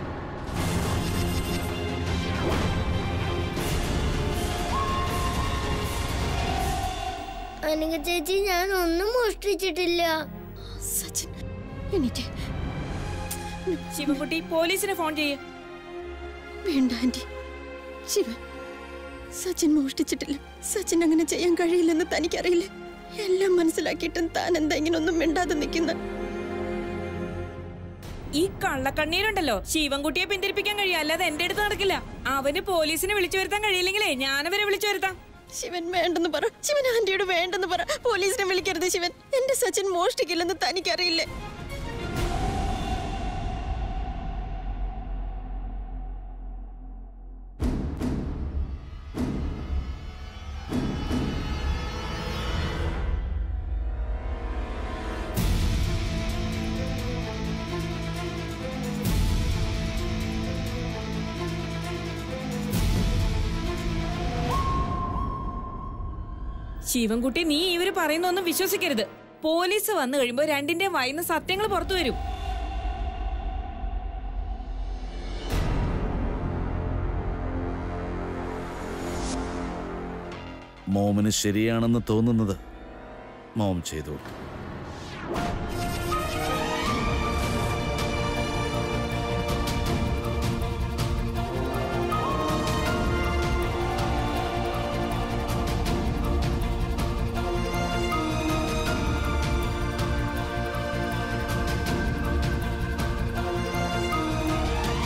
അനക ചേച്ചി ഞാൻ ഒന്നും മോഷ്ടിച്ചിട്ടില്ല സച്ചിൻ എണീറ്റ് ശിവൻകുട്ടി പോലീസിന് ഫോൺ ചെയ്യേ വേണ്ട ആന്റി ശിവൻ സച്ചിൻ മോഷ്ടിച്ചിട്ടില്ല സച്ചിൻ അങ്ങനെ ചെയ്യാൻ കഴിയില്ലെന്ന് തനിക്കറിയില്ല എല്ലാം മനസ്സിലാക്കിയിട്ടും താൻ എന്താ ഇങ്ങനെ ഒന്നും മിണ്ടാതെ നിൽക്കുന്ന ഈ കള്ളക്കണ്ണീരുണ്ടല്ലോ ശിവൻകുട്ടിയെ പിന്തിരിപ്പിക്കാൻ കഴിയും അല്ലാതെ എന്റെ അടുത്ത് നടക്കില്ല അവന് പോലീസിനെ വിളിച്ചു വരുത്താൻ കഴിയില്ലെങ്കിലേ ഞാനവരെ വിളിച്ചു വരുത്താം ശിവൻ വേണ്ടെന്ന് പറ ശിവൻ ആന്റിയോട് വേണ്ടെന്ന് പറ പോലീസിനെ വിളിക്കരുത് ശിവൻ എന്റെ സച്ചിൻ മോഷ്ടിക്കില്ലെന്ന് തനിക്കറിയില്ലേ ശിവൻകുട്ടി നീ ഇവര് പറയുന്നൊന്നും വിശ്വസിക്കരുത് പോലീസ് വന്നു കഴിയുമ്പോ രണ്ടിന്റെ വായിന്ന് സത്യങ്ങൾ പുറത്തു വരും മോമിന് ശരിയാണെന്ന് തോന്നുന്നത് മോം ചെയ്തു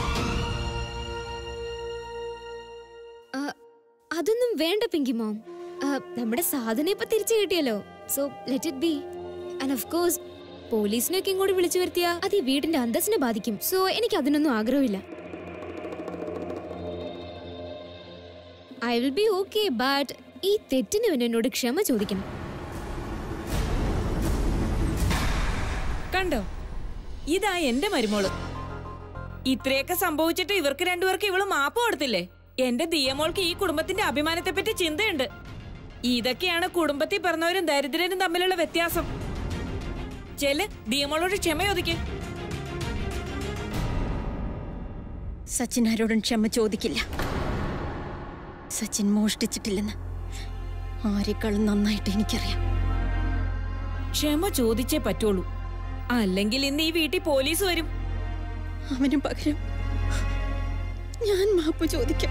ആ, അതൊന്നും വേണ്ട പിങ്കി മോം ആ, നമ്മുടെ സാധനം ഇപ്പൊ തിരിച്ചു കിട്ടിയല്ലോ so let it be and of course പോലീസിനെയൊക്കെ ഇങ്ങോട്ട് വിളിച്ചു വരുത്തിയാ അത് ഈ വീടിന്റെ അന്തസ്സിനെ ബാധിക്കും സോ എനിക്ക് അതിനൊന്നും ആഗ്രഹമില്ല I will be okay but ഈ തെറ്റിന് ഇവൻ എന്നോട് ക്ഷമ ചോദിക്കണം കണ്ടോ ഇതാ എന്റെ മരുമോള് ഇത്രയൊക്കെ സംഭവിച്ചിട്ട് ഇവർക്ക് രണ്ടുപേർക്ക് ഇവള് മാപ്പ് കൊടുത്തില്ലേ എന്റെ ദിയമോൾക്ക് ഈ കുടുംബത്തിന്റെ അഭിമാനത്തെ പറ്റി ചിന്തയുണ്ട് ഇതൊക്കെയാണ് കുടുംബത്തിൽ പിറന്നവരും ദരിദ്രരും തമ്മിലുള്ള വ്യത്യാസം ചെല് ദിയമോളോട് ക്ഷമയൊതുക്കേ സച്ചിൻ ആരോടും ക്ഷമ ചോദിക്കില്ല സച്ചിൻ മോഷ്ടിച്ചിട്ടില്ലെന്ന് ആരെക്കാളും നന്നായിട്ട് എനിക്കറിയാം ക്ഷമ ചോദിച്ചേ പറ്റുള്ളൂ അല്ലെങ്കിൽ ഇന്ന് ഈ വീട്ടിൽ പോലീസ് വരും അവന് പകരം ഞാൻ മാപ്പ് ചോദിക്കാം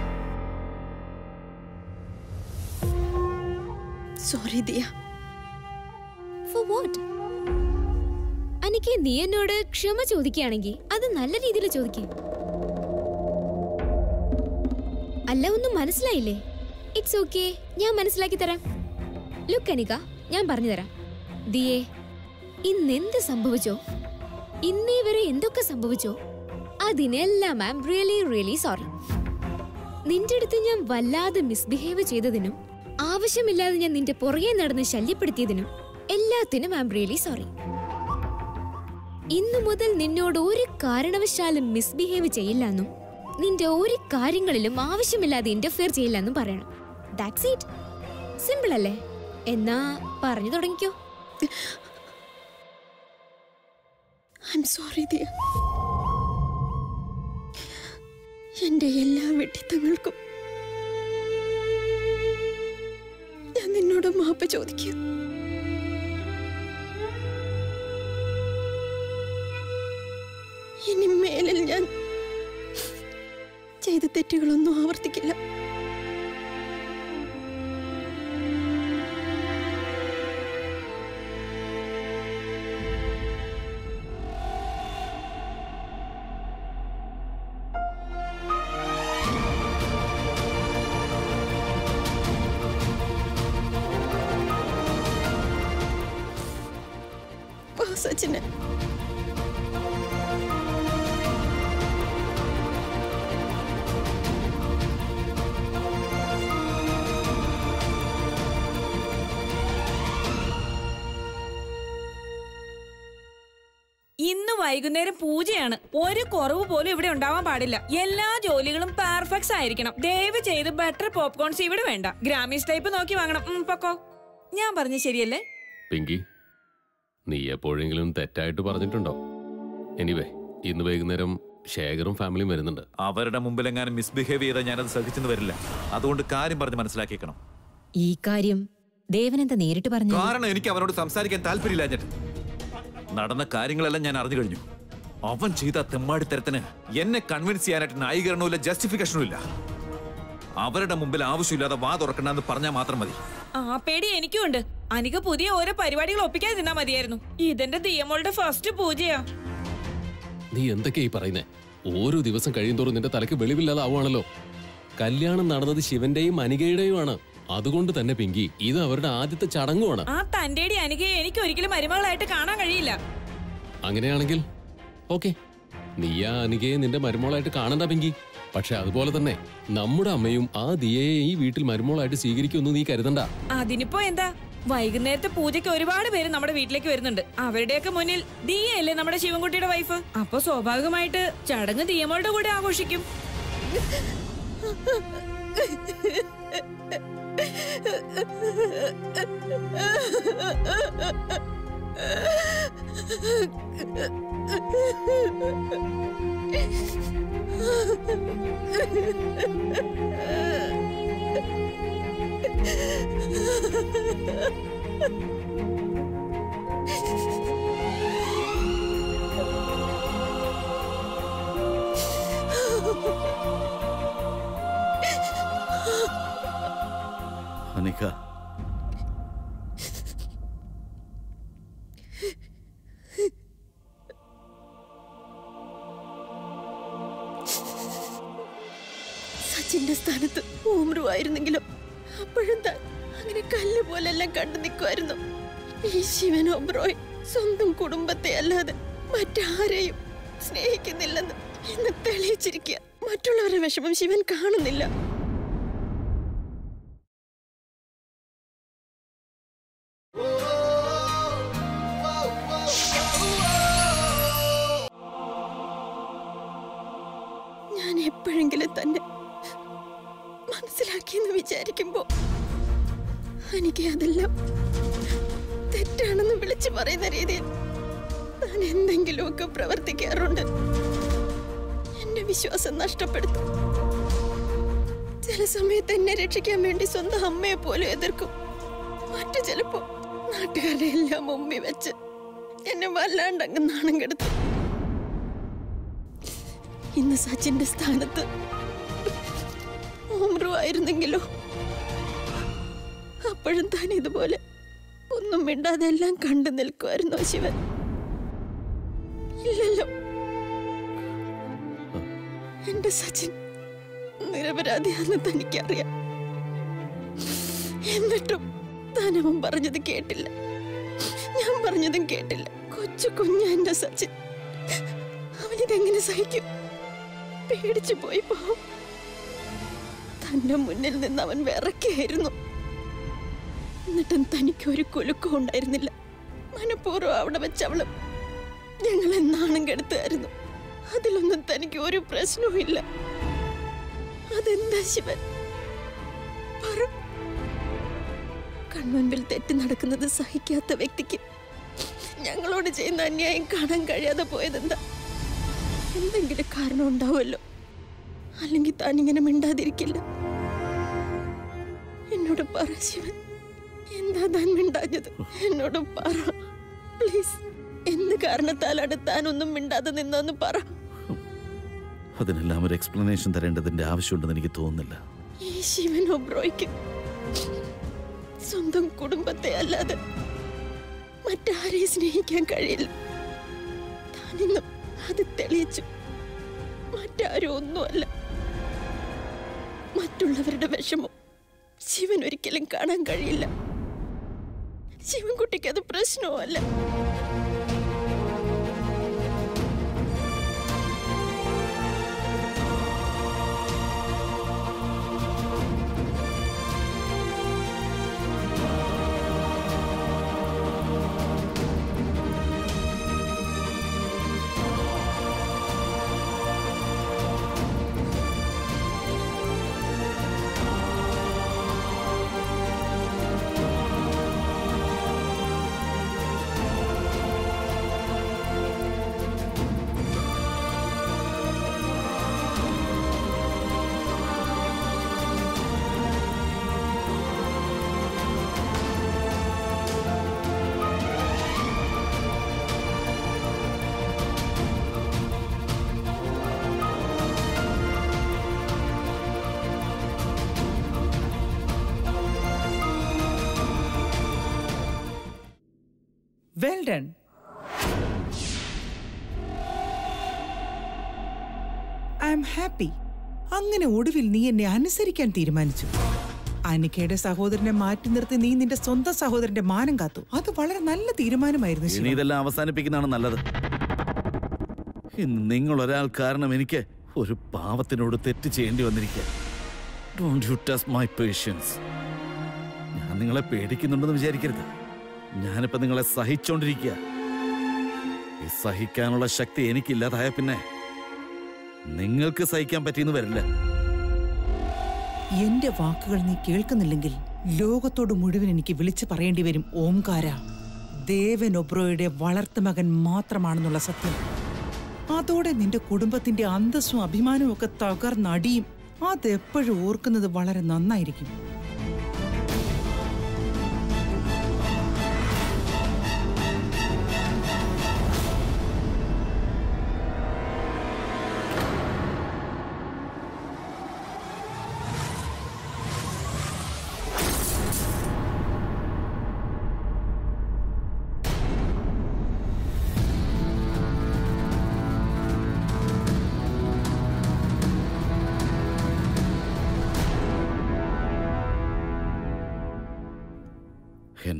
സോറി ദിയ ഫോർ വാട്ട് അനിക്ക് നീ എന്നോട് ക്ഷമ ചോദിക്കുകയാണെങ്കിൽ അത് നല്ല രീതിയിൽ ചോദിക്കേ അല്ല ഒന്നും മനസ്സിലായില്ലേ ഇറ്റ്സ് ഓക്കെ ഞാൻ മനസ്സിലാക്കി തരാം ലുക്ക് അനിക ഞാൻ പറഞ്ഞു തരാം ദിയേ ഇന്നെന്ത് സംഭവിച്ചോ ഇന്നേ വരെ എന്തൊക്കെ സംഭവിച്ചോ അതിനെല്ലാം ഐ റിയലി റിയലി സോറി നിന്റെ അടുത്ത് ഞാൻ വല്ലാതെ മിസ്ബിഹേവ് ചെയ്തതിനും ആവശ്യമില്ലാതെ ഞാൻ നിന്റെ പുറകെ നടന്ന് ശല്യപ്പെടുത്തിയതിനും എല്ലാത്തിനും ഐ റിയലി സോറി ഇന്നു മുതൽ നിന്നോട് ഒരു കാരണവശാലും മിസ്ബിഹേവ് ചെയ്യില്ലെന്നും നിന്റെ ഒരു കാര്യങ്ങളിലും ആവശ്യമില്ലാതെ ഇന്റർഫിയർ ചെയ്യില്ലെന്നും പറയണം ദാറ്റ്സ് ഇറ്റ് സിമ്പിൾ അല്ലേ എന്നാ പറഞ്ഞു തുടങ്ങിക്കോ ഐ എം സോറി ദിയ എന്റെ എല്ലാ വെട്ടിത്തങ്ങൾക്കും ഞാൻ നിന്നോട് മാപ്പ് ചോദിക്കും ഇനി മേലിൽ ഞാൻ ചെയ്ത തെറ്റുകളൊന്നും ആവർത്തിക്കില്ല വാ സച്ചിന് ഇന്ന് വൈകുന്നേരം പൂജയാണ് ഒരു കുറവ് പോലും ഇവിടെ ഉണ്ടാവാൻ പാടില്ല എല്ലാ ജോലികളും പെർഫെക്റ്റ് ആയിരിക്കണം ദയവ് ചെയ്ത് ബട്ടർ പോപ്കോൺസ് ഇവിടെ വേണ്ട ഗ്രാമീസ് ടൈപ്പ് നോക്കി വാങ്ങണം ഉം, പൊക്കോ ഞാൻ പറഞ്ഞ ശരിയല്ലേ പിങ്കി നീ എപ്പോഴെങ്കിലും തെറ്റായിട്ട് പറഞ്ഞിട്ടുണ്ടോ എനിവേ ഇന്ന് വൈകുന്നേരം ശേഖറും ഫാമിലിയും വരുന്നുണ്ട് അവരുടെ മുമ്പിലെങ്ങാനും മിസ്ബിഹേവ് ചെയ്താൽ ഞാനത് സഹിച്ചെന്ന് വരില്ല അതുകൊണ്ട് കാര്യം പറഞ്ഞ് മനസ്സിലാക്കിയേക്കണം ഈ കാര്യം ദേവനെന്താ നേരിട്ട് പറഞ്ഞു കാരണം എനിക്ക് അവനോട് സംസാരിക്കാൻ താല്പര്യമില്ല നടന്ന കാര്യങ്ങളെല്ലാം ഞാൻ അറിഞ്ഞു കഴിഞ്ഞു അവൻ ചെയ്ത തെമ്മാടിത്തരത്തിന് എന്നെ കൺവിൻസ് ചെയ്യാനായിട്ട് ന്യായീകരണവും ഇല്ല ജസ്റ്റിഫിക്കേഷനും ഇല്ല അവരുടെ മുമ്പിൽ ആവശ്യമില്ലാതെ വാ തുറക്കണ്ടെന്ന് പറഞ്ഞാൽ മാത്രം മതി ആ പേടി എനിക്കും ഉണ്ട് അനിക പുതിയ ഓരോ പരിപാടികൾ ഒപ്പിക്കാൻ നിന്നാ മതിയായിരുന്നു ഇതെന്റെ ദിയമോളുടെ ഫസ്റ്റ് പൂജയാ നീ എന്തൊക്കെയാ ഈ പറയുന്നേ ഓരോ ദിവസം കഴിയുന്തോറും നിന്റെ തലയ്ക്ക് വെളിവില്ലാതെ ആവുകയാണല്ലോ കല്യാണം നടന്നത് ശിവന്റെയും അനികയുടെയുമാണ് അതുകൊണ്ട് തന്നെ പിങ്കി ഇത് അവരുടെ ആദ്യത്തെ ചടങ്ങുമാണ് ആ തന്റേടി അനികയെ എനിക്ക് ഒരിക്കലും മരുമകളായിട്ട് കാണാൻ കഴിയില്ല അങ്ങനെയാണെങ്കിൽ ഓക്കെ നീയാ അനികയെ നിന്റെ മരുമോളായിട്ട് കാണണ്ട പിങ്കി പക്ഷെ അതുപോലെ തന്നെ നമ്മുടെ അമ്മയും ആ ദിയയെ ഈ വീട്ടിൽ മരുമോളായിട്ട് സ്വീകരിക്കുമെന്ന് നീ കരുതണ്ട അതിനിപ്പോ എന്താ വൈകുന്നേരത്തെ പൂജയ്ക്ക് ഒരുപാട് പേര് നമ്മുടെ വീട്ടിലേക്ക് വരുന്നുണ്ട് അവരുടെയൊക്കെ മുന്നിൽ ദിയയല്ലേ നമ്മുടെ ശിവൻകുട്ടിയുടെ വൈഫ് അപ്പൊ സ്വാഭാവികമായിട്ട് ചടങ്ങ് ദിയമോളുടെ കൂടെ ആഘോഷിക്കും അനിക സച്ചിന്റെ സ്ഥാനത്ത് ഓമ്രു ആയിരുന്നെങ്കിലും അപ്പോഴും താൻ അങ്ങനെ കല്ല് പോലെല്ലാം കണ്ടു നിൽക്കുമായിരുന്നു ഈ ശിവൻ ഒബ്രോയ് സ്വന്തം കുടുംബത്തെ അല്ലാതെ മറ്റാരെയും സ്നേഹിക്കുന്നില്ലെന്ന് ഇന്ന് തെളിയിച്ചിരിക്കുക മറ്റുള്ളവരുടെ വിഷമം ശിവൻ കാണുന്നില്ല ഞാൻ എപ്പോഴെങ്കിലും തന്നെ മനസ്സിലാക്കിയെന്ന് വിചാരിക്കുമ്പോ എനിക്ക് അതെല്ലാം തെറ്റാണെന്ന് വിളിച്ചു പറയുന്ന രീതിയിൽ താൻ എന്തെങ്കിലുമൊക്കെ പ്രവർത്തിക്കാറുണ്ട് എന്റെ വിശ്വാസം നഷ്ടപ്പെടുത്തും ചില സമയത്ത് എന്നെ രക്ഷിക്കാൻ വേണ്ടി സ്വന്തം അമ്മയെ പോലും എതിർക്കും മറ്റു ചിലപ്പോ നാട്ടുകാരെ എല്ലാം മുമ്പിൽ വെച്ച് എന്നെ വല്ലാണ്ടങ്ങ് നാണം കെടുത്തു ഇന്ന് സച്ചിന്റെ സ്ഥാനത്ത് ഓമ്രു ആയിരുന്നെങ്കിലോ അപ്പോഴും താൻ ഇതുപോലെ ഒന്നും മിണ്ടാതെ എല്ലാം കണ്ടു നിൽക്കുമായിരുന്നോ ശിവൻ ഇല്ലല്ലോ എന്റെ സച്ചിൻ നിരപരാധിയാണെന്ന് തനിക്കറിയാം എന്നിട്ടും താൻ അവൻ പറഞ്ഞത് കേട്ടില്ല ഞാൻ പറഞ്ഞതും കേട്ടില്ല കൊച്ചു കുഞ്ഞ എന്റെ സച്ചിൻ അവനിതെങ്ങനെ സഹിക്കും പേടിച്ചു പോയി പാവം തന്റെ മുന്നിൽ നിന്ന് അവൻ വിറക്കായിരുന്നു എന്നിട്ടും തനിക്ക് ഒരു കുലുക്കം ഉണ്ടായിരുന്നില്ല മനഃപൂർവ്വം അവിടെ വെച്ച് അവള് ഞങ്ങളെ നാണം കെടുത്തായിരുന്നു അതിലൊന്നും തനിക്ക് ഒരു പ്രശ്നവും ഇല്ല അതെന്താ ശിവൻ പറ കൺമുൻപിൽ തെറ്റി നടക്കുന്നത് സഹിക്കാത്ത വ്യക്തിക്ക് ഞങ്ങളോട് ചെയ്യുന്ന അന്യായം കാണാൻ കഴിയാതെ പോയതെന്താ എന്തെങ്കിലും കാരണം ഉണ്ടാവുമല്ലോ അല്ലെങ്കിൽ താൻ ഇങ്ങനെ മിണ്ടാതിരിക്കില്ല എന്നോട് പറ ശിവൻ എന്താ താൻ മിണ്ടാഞ്ഞത് എന്നോട് പറ പ്ലീസ് എന്ത് കാരണത്താലാണ് താൻ ഒന്നും മിണ്ടാതെ നിന്നെന്ന് പറ അതിനെല്ലാം ഒരു എക്സ്പ്ലനേഷൻ തരേണ്ടതിന്റെ ആവശ്യമുണ്ടെന്ന് എനിക്ക് തോന്നുന്നില്ല ഈ ശിവൻ ഒബ്രോയ്ക്ക് സ്വന്തം കുടുംബത്തെ അല്ലാതെ മറ്റാരെയും സ്നേഹിക്കാൻ കഴിയില്ല താനിന്നും അത് തെളിയിച്ചു മറ്റാരും ഒന്നുമല്ല മറ്റുള്ളവരുടെ വിഷമം ശിവൻ ഒരിക്കലും കാണാൻ കഴിയില്ല ശിവൻകുട്ടിക്ക് അത് പ്രശ്നവുമല്ല well done I'm happy അങ്ങനെ ഒടുവിൽ നീ എന്നെ അനുസരിക്കാൻ തീരുമാനിച്ചു അനിക്കയുടെ സഹോദരനെ മാറ്റി നിർത്തി നീ നിന്റെ സ്വന്തം സഹോദരന്റെ മാനം കാത്തു അത് വളരെ നല്ല തീരുമാനമായിരുന്നു ഇനി ശിവ. ഇതെല്ലാം അവസാനിപ്പിക്കുന്നതാണ് നല്ലത് ഇന്ന് നിങ്ങൾ ഒരാൾ കാരണം എനിക്ക് ഒരു പാവത്തിനോട് തെറ്റ് ചെയ്യേണ്ടി വന്നിരിക്കുക don't you test my patience ഞാൻ നിങ്ങളെ പേടിക്കുന്നുണ്ടെന്ന് വിചാരിക്കരുത് ഞാനിപ്പോ നിങ്ങളെ സഹിച്ചോണ്ടിരിക്കുക ഈ സഹിക്കാനുള്ള ശക്തി എനിക്കില്ലാതായ പിന്നെ നിങ്ങൾക്ക് സഹിക്കാൻ പറ്റിയെന്ന് വരില്ല എന്റെ വാക്കുകൾ നീ കേൾക്കുന്നില്ലെങ്കിൽ ലോകത്തോട് മുഴുവൻ എനിക്ക് വിളിച്ചു പറയേണ്ടി വരും ഓംകാര ദേവൻ ഒബ്രോയുടെ വളർത്തുമകൻ മാത്രമാണെന്നുള്ള സത്യം അതോടെ നിന്റെ കുടുംബത്തിന്റെ അന്തസ്സും അഭിമാനവും ഒക്കെ തകർന്നടിയും അതെപ്പോഴും ഓർക്കുന്നത് വളരെ നന്നായിരിക്കും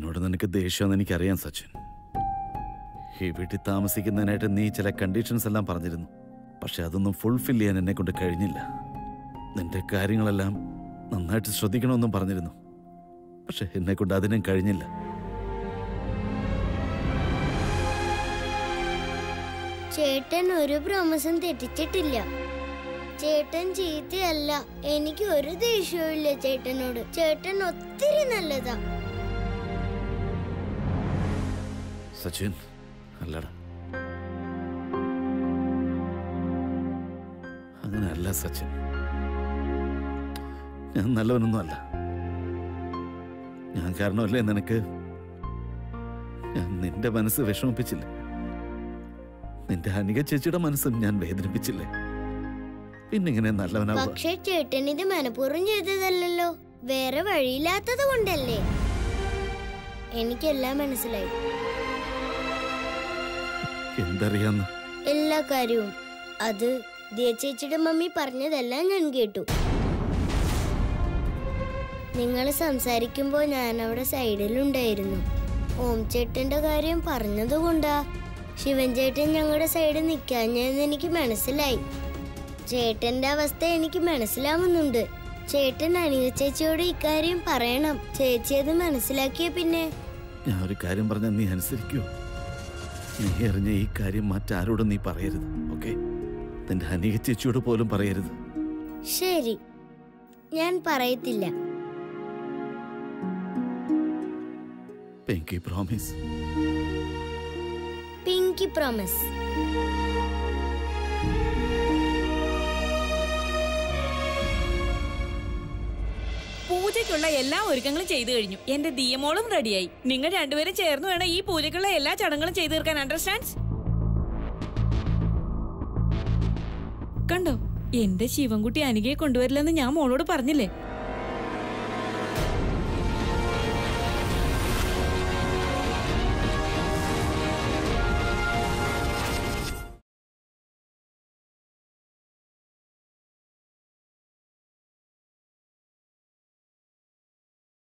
എന്നോട് നിനക്ക് ദേഷ്യമെന്ന് എനിക്കറിയാം സച്ചിൻ ഈ വീട്ടിൽ താമസിക്കുന്നതിനായിട്ട് നീ ചില കണ്ടീഷൻസ് എല്ലാം പറഞ്ഞിരുന്നു പക്ഷെ അതൊന്നും ഫുൾഫിൽ ചെയ്യാൻ എന്നെ കൊണ്ട് കഴിഞ്ഞില്ല നിന്റെ കാര്യങ്ങളെല്ലാം നന്നായിട്ട് ശ്രദ്ധിക്കണമെന്നും പറഞ്ഞിരുന്നു പക്ഷെ എന്നെ കൊണ്ട് അതിനും കഴിഞ്ഞില്ല ചേട്ടൻ ഒരു പ്രോമിസും തെറ്റിച്ചിട്ടില്ല ചേട്ടൻ ചീത്തയല്ല എനിക്ക് ഒരു ദേഷ്യവും ഇല്ല ചേട്ടനോട് ചേട്ടൻ ഒത്തിരി നല്ലതാ സച്ചിൻ അല്ലടാ അങ്ങനെയല്ല സച്ചിൻ ഞാൻ നല്ലവനൊന്നും അല്ല ഞാൻ കാരണമല്ലേ നിനക്ക് ഞാൻ നിന്റെ മനസ്സ് വിഷമിപ്പിച്ചില്ല നിന്റെ അനിക ചേച്ചിയുടെ മനസ്സും ഞാൻ വേദനിപ്പിച്ചില്ലേ പിന്നിങ്ങനെ നല്ലവനാവുക പക്ഷെ ചേട്ടൻ ഇത് മനഃപൂർവ്വം ചെയ്തതല്ലല്ലോ വേറെ വഴിയില്ലാത്തത് കൊണ്ടല്ലേ എനിക്കെല്ലാം മനസ്സിലായി എന്തറിയാന്ന് എല്ലാ കാര്യവും അത് ദിയ ചേച്ചിയുടെ മമ്മി പറഞ്ഞതെല്ലാം ഞാൻ കേട്ടു നിങ്ങൾ സംസാരിക്കുമ്പോൾ ഞാൻ അവിടെ സൈഡിലുണ്ടായിരുന്നു ഓം ചേട്ടന്റെ കാര്യം പറഞ്ഞതുകൊണ്ടാ ശിവൻ ചേട്ടൻ ഞങ്ങളുടെ സൈഡിൽ നിൽക്കാഞ്ഞെന്ന് എനിക്ക് മനസ്സിലായി ചേട്ടന്റെ അവസ്ഥ എനിക്ക് മനസ്സിലാവുന്നുണ്ട് ചേട്ടൻ അനിത ചേച്ചിയോട് ഇക്കാര്യം പറയണം ചേച്ചി അത് മനസ്സിലാക്കിയ പിന്നെ ഞാൻ ഒരു കാര്യം പറഞ്ഞാൽ നീ അനുസരിക്കൂ നീ അറിഞ്ഞ ഈ കാര്യം മറ്റാരോടും നീ പറയരുത് ഓക്കെ നിന്റെ അനിക ചേച്ചിയോട് പോലും പറയരുത് ശരി ഞാൻ പറയത്തില്ല പെങ്കി പ്രോമിസ് പിങ്കി പ്രോമിസ് പൂജയ്ക്കുള്ള എല്ലാ ഒരുക്കങ്ങളും ചെയ്തു കഴിഞ്ഞു എന്റെ ദിയമോളും റെഡിയായി നിങ്ങൾ രണ്ടുപേരും ചേർന്ന് വേണം ഈ പൂജയ്ക്കുള്ള എല്ലാ ചടങ്ങുകളും ചെയ്തു തീർക്കാൻ അണ്ടർസ്റ്റാൻഡ് കണ്ടോ എന്റെ ശിവൻകുട്ടി അനികയെ കൊണ്ടുവരില്ലെന്ന് ഞാൻ മോളോട് പറഞ്ഞില്ലേ